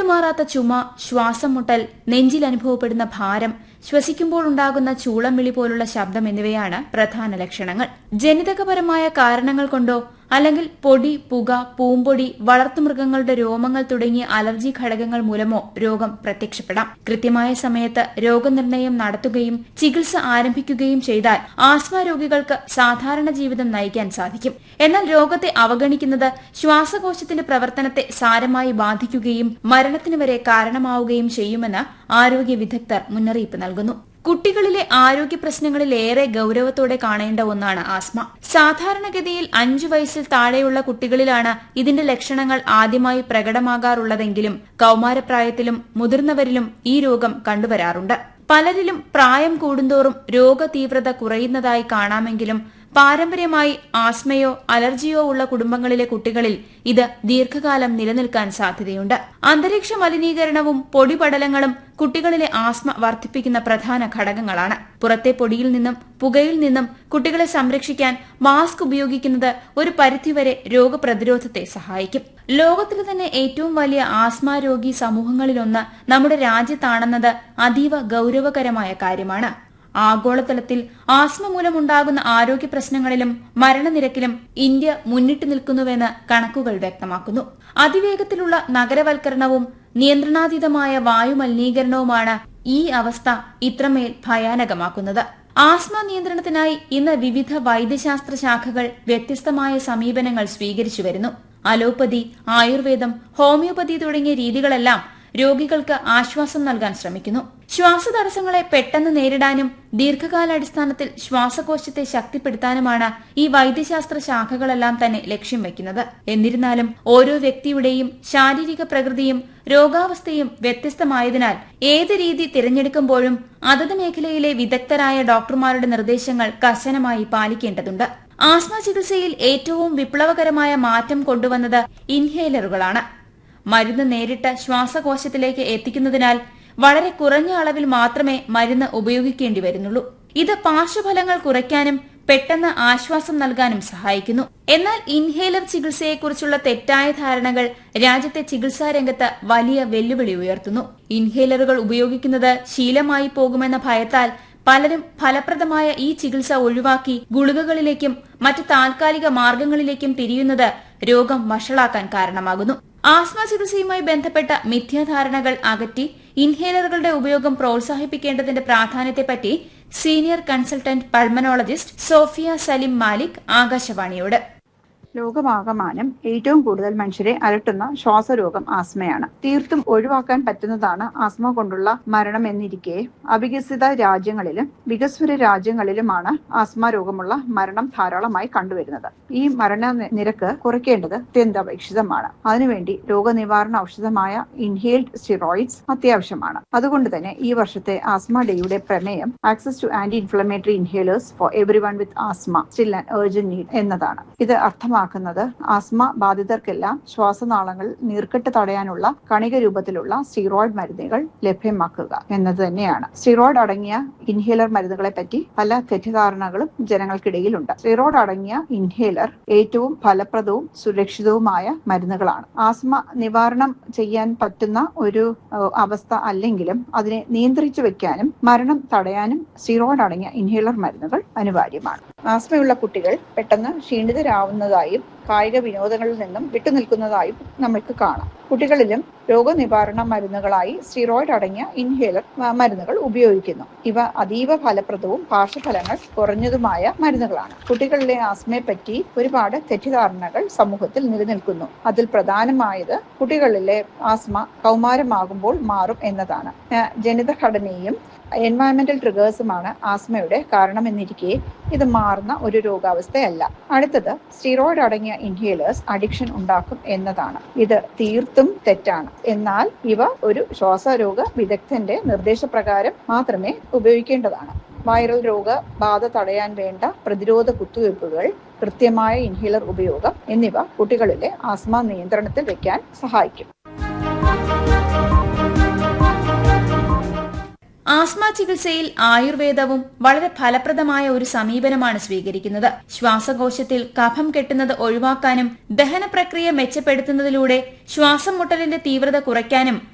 വിട്ടുമാറാത്ത ചുമ ശ്വാസം മുട്ടൽ നെഞ്ചിൽ അനുഭവപ്പെടുന്ന ഭാരം ശ്വസിക്കുമ്പോൾ ഉണ്ടാകുന്ന ചൂളം വിളി പോലുള്ള ശബ്ദം എന്നിവയാണ് പ്രധാന ലക്ഷണങ്ങൾ ജനിതകപരമായ കാരണങ്ങൾ കൊണ്ടോ അല്ലെങ്കിൽ പൊടി പുക പൂമ്പൊടി വളർത്തുമൃഗങ്ങളുടെ രോമങ്ങൾ തുടങ്ങിയ അലർജി ഘടകങ്ങൾ മൂലമോ രോഗം പ്രത്യക്ഷപ്പെടാം കൃത്യമായ സമയത്ത് രോഗനിർണയം നടത്തുകയും ചികിത്സ ആരംഭിക്കുകയും ചെയ്താൽ ആസ്മ രോഗികൾക്ക് സാധാരണ ജീവിതം നയിക്കാൻ സാധിക്കും എന്നാൽ രോഗത്തെ അവഗണിക്കുന്നത് ശ്വാസകോശത്തിന്റെ പ്രവർത്തനത്തെ സാരമായി ബാധിക്കുകയും മരണത്തിന് വരെ കാരണമാവുകയും ചെയ്യുമെന്ന് ആരോഗ്യ വിദഗ്ധർ മുന്നറിയിപ്പ് നൽകുന്നു കുട്ടികളിലെ ആരോഗ്യ പ്രശ്നങ്ങളിൽ ഏറെ ഗൌരവത്തോടെ കാണേണ്ട ഒന്നാണ് ആസ്മ സാധാരണഗതിയിൽ അഞ്ചു വയസ്സിൽ താഴെയുള്ള കുട്ടികളിലാണ് ഇതിന്റെ ലക്ഷണങ്ങൾ ആദ്യമായി പ്രകടമാകാറുള്ളതെങ്കിലും കൌമാരപ്രായത്തിലും മുതിർന്നവരിലും ഈ രോഗം കണ്ടുവരാറുണ്ട് പലരിലും പ്രായം കൂടുന്തോറും രോഗതീവ്രത കുറയുന്നതായി കാണാമെങ്കിലും പാരമ്പര്യമായി ആസ്മയോ അലർജിയോ ഉള്ള കുടുംബങ്ങളിലെ കുട്ടികളിൽ ഇത് ദീർഘകാലം നിലനിൽക്കാൻ സാധ്യതയുണ്ട് അന്തരീക്ഷ മലിനീകരണവും പൊടിപടലങ്ങളും കുട്ടികളിലെ ആസ്മ വർദ്ധിപ്പിക്കുന്ന പ്രധാന ഘടകങ്ങളാണ് പുറത്തെ പൊടിയിൽ നിന്നും പുകയിൽ നിന്നും കുട്ടികളെ സംരക്ഷിക്കാൻ മാസ്ക് ഉപയോഗിക്കുന്നത് ഒരു പരിധിവരെ രോഗപ്രതിരോധത്തെ സഹായിക്കും ലോകത്തിലെ തന്നെ ഏറ്റവും വലിയ ആസ്മ രോഗി സമൂഹങ്ങളിലൊന്ന് നമ്മുടെ രാജ്യത്താണെന്നത് അതീവ ഗൌരവകരമായ കാര്യമാണ് ആഗോളതലത്തിൽ ആസ്മ മൂലമുണ്ടാകുന്ന ആരോഗ്യ പ്രശ്നങ്ങളിലും മരണനിരക്കിലും ഇന്ത്യ മുന്നിട്ട് നിൽക്കുന്നുവെന്ന് കണക്കുകൾ വ്യക്തമാക്കുന്നു അതിവേഗത്തിലുള്ള നഗരവൽക്കരണവും നിയന്ത്രണാതീതമായ വായുമലിനീകരണവുമാണ് ഈ അവസ്ഥ ഇത്രമേൽ ഭയാനകമാക്കുന്നത് ആസ്മ നിയന്ത്രണത്തിനായി ഇന്ന് വിവിധ വൈദ്യശാസ്ത്ര ശാഖകൾ വ്യത്യസ്തമായ സമീപനങ്ങൾ സ്വീകരിച്ചു വരുന്നു അലോപ്പതി ആയുർവേദം ഹോമിയോപ്പതി തുടങ്ങിയ രീതികളെല്ലാം രോഗികൾക്ക് ആശ്വാസം നൽകാൻ ശ്രമിക്കുന്നു ശ്വാസതടസ്സങ്ങളെ പെട്ടെന്ന് നേരിടാനും ദീർഘകാലാടിസ്ഥാനത്തിൽ ശ്വാസകോശത്തെ ശക്തിപ്പെടുത്താനുമാണ് ഈ വൈദ്യശാസ്ത്ര ശാഖകളെല്ലാം തന്നെ ലക്ഷ്യം വയ്ക്കുന്നത് എന്നിരുന്നാലും ഓരോ വ്യക്തിയുടെയും ശാരീരിക പ്രകൃതിയും രോഗാവസ്ഥയും വ്യത്യസ്തമായതിനാൽ ഏത് രീതി തിരഞ്ഞെടുക്കുമ്പോഴും അതത് മേഖലയിലെ വിദഗ്ധരായ ഡോക്ടർമാരുടെ നിർദ്ദേശങ്ങൾ കർശനമായി പാലിക്കേണ്ടതുണ്ട് ആസ്മ ചികിത്സയിൽ ഏറ്റവും വിപ്ലവകരമായ മാറ്റം കൊണ്ടുവന്നത് ഇൻഹേലറുകളാണ് മരുന്ന് നേരിട്ട് ശ്വാസകോശത്തിലേക്ക് എത്തിക്കുന്നതിനാൽ വളരെ കുറഞ്ഞ അളവിൽ മാത്രമേ മരുന്ന് ഉപയോഗിക്കേണ്ടി വരുന്നുള്ളൂ ഇത് പാർശ്വഫലങ്ങൾ കുറയ്ക്കാനും പെട്ടെന്ന് ആശ്വാസം നൽകാനും സഹായിക്കുന്നു എന്നാൽ ഇൻഹേലർ ചികിത്സയെക്കുറിച്ചുള്ള തെറ്റായ ധാരണകൾ രാജ്യത്തെ ചികിത്സാ രംഗത്ത് വലിയ വെല്ലുവിളി ഉയർത്തുന്നു ഇൻഹേലറുകൾ ഉപയോഗിക്കുന്നത് ശീലമായി പോകുമെന്ന ഭയത്താൽ പലരും ഫലപ്രദമായ ഈ ചികിത്സ ഒഴിവാക്കി ഗുളികകളിലേക്കും മറ്റ് താൽക്കാലിക മാർഗങ്ങളിലേക്കും തിരിയുന്നത് രോഗം വഷളാക്കാൻ കാരണമാകുന്നു ആസ്മ ചികിത്സയുമായി ബന്ധപ്പെട്ട മിഥ്യാധാരണകൾ അകറ്റി ഇൻഹേലറുകളുടെ ഉപയോഗം പ്രോത്സാഹിപ്പിക്കേണ്ടതിന്റെ പ്രാധാന്യത്തെപ്പറ്റി senior consultant pulmonologist Sofia Salim Malik ആകാശവാണിയോട് ലോകമാകമാനം ഏറ്റവും കൂടുതൽ മനുഷ്യരെ അലട്ടുന്ന ശ്വാസരോഗം ആസ്മയാണ് തീർത്തും ഒഴിവാക്കാൻ പറ്റുന്നതാണ് ആസ്മ കൊണ്ടുള്ള മരണം എന്നിരിക്കെ അവികസിത രാജ്യങ്ങളിലും വികസ്വര രാജ്യങ്ങളിലുമാണ് ആസ്മ രോഗമുള്ള മരണം ധാരാളമായി കണ്ടുവരുന്നത് ഈ മരണ നി- നിരക്ക് കുറയ്ക്കേണ്ടത് അത്യന്താപേക്ഷിതമാണ് അതിനുവേണ്ടി രോഗനിവാരണ ഔഷധമായ ഇൻഹേൽഡ് സ്റ്റിറോയിഡ്സ് അത്യാവശ്യമാണ് അതുകൊണ്ട് തന്നെ ഈ വർഷത്തെ ആസ്മ ഡേയുടെ പ്രമേയം access to anti inflammatory inhalers for everyone with asthma still and urgent need എന്നതാണ് ഇത് അർത്ഥമാക്കുന്നത് ആസ്മ ബാധിതർക്കെല്ലാം ശ്വാസനാളങ്ങൾ നീർക്കെട്ട് തടയാനുള്ള കണിക രൂപത്തിലുള്ള സ്റ്റീറോയിഡ് മരുന്നുകൾ ലഭ്യമാക്കുക എന്നത് തന്നെയാണ് സ്റ്റീറോയിഡ് അടങ്ങിയ ഇൻഹേലർ മരുന്നുകളെ പറ്റി പല തെറ്റിദ്ധാരണകളും ജനങ്ങൾക്കിടയിലുണ്ട് സ്റ്റീറോയിഡ് അടങ്ങിയ ഇൻഹേലർ ഏറ്റവും ഫലപ്രദവും സുരക്ഷിതവുമായ മരുന്നുകളാണ് ആസ്മ നിവാരണം ചെയ്യാൻ പറ്റുന്ന ഒരു ഏഹ്, അവസ്ഥ അല്ലെങ്കിലും അതിനെ നിയന്ത്രിച്ചു വെക്കാനും മരണം തടയാനും സ്റ്റീറോയിഡ് അടങ്ങിയ ഇൻഹേലർ മരുന്നുകൾ അനിവാര്യമാണ് ആസ്മയുള്ള കുട്ടികൾ പെട്ടെന്ന് ക്ഷീണിതരാവുന്നതായും കായിക വിനോദങ്ങളിൽ നിന്നും വിട്ടുനിൽക്കുന്നതായും നമ്മൾക്ക് കാണാം കുട്ടികളിലും രോഗനിവാരണ മരുന്നുകളായി സ്റ്റിറോയിഡ് അടങ്ങിയ ഇൻഹേലർ മ- മരുന്നുകൾ ഉപയോഗിക്കുന്നു ഇവ അതീവ ഫലപ്രദവും പാർശ്വഫലങ്ങൾ കുറഞ്ഞതുമായ മരുന്നുകളാണ് കുട്ടികളിലെ ആസ്മയെ പറ്റി ഒരുപാട് തെറ്റിദ്ധാരണകൾ സമൂഹത്തിൽ നിലനിൽക്കുന്നു അതിൽ പ്രധാനമായത് കുട്ടികളിലെ ആസ്മ കൗമാരമാകുമ്പോൾ മാറും എന്നതാണ് ഏഹ് ജനിതഘടനയും എൻവയറമെന്റൽ ട്രിഗേഴ്സുമാണ് ആസ്മയുടെ കാരണമെന്നിരിക്കെ ഇത് മാറുന്ന ഒരു രോഗാവസ്ഥയല്ല അടുത്തത് സ്റ്റീറോയിഡ് അടങ്ങിയ ഇൻഹേലേഴ്സ് അഡിക്ഷൻ ഉണ്ടാക്കും എന്നതാണ് ഇത് തീർത്തും തെറ്റാണ് എന്നാൽ ഇവ ഒരു ശ്വാസരോഗ വിദഗ്ധന്റെ നിർദ്ദേശപ്രകാരം മാത്രമേ ഉപയോഗിക്കേണ്ടതാണ് വൈറൽ രോഗ ബാധ തടയാൻ വേണ്ട പ്രതിരോധ കുത്തിവയ്പ്പുകൾ കൃത്യമായ ഇൻഹേലർ ഉപയോഗം എന്നിവ കുട്ടികളിലെ ആസ്മ നിയന്ത്രണത്തിൽ വെക്കാൻ സഹായിക്കും ആസ്മ ചികിത്സയിൽ ആയുർവേദവും വളരെ ഫലപ്രദമായ ഒരു സമീപനമാണ് സ്വീകരിക്കുന്നത് ശ്വാസകോശത്തിൽ കഫം കെട്ടുന്നത് ഒഴിവാക്കാനും ദഹന പ്രക്രിയ മെച്ചപ്പെടുത്തുന്നതിലൂടെ ശ്വാസം മുട്ടലിന്റെ തീവ്രത കുറയ്ക്കാനും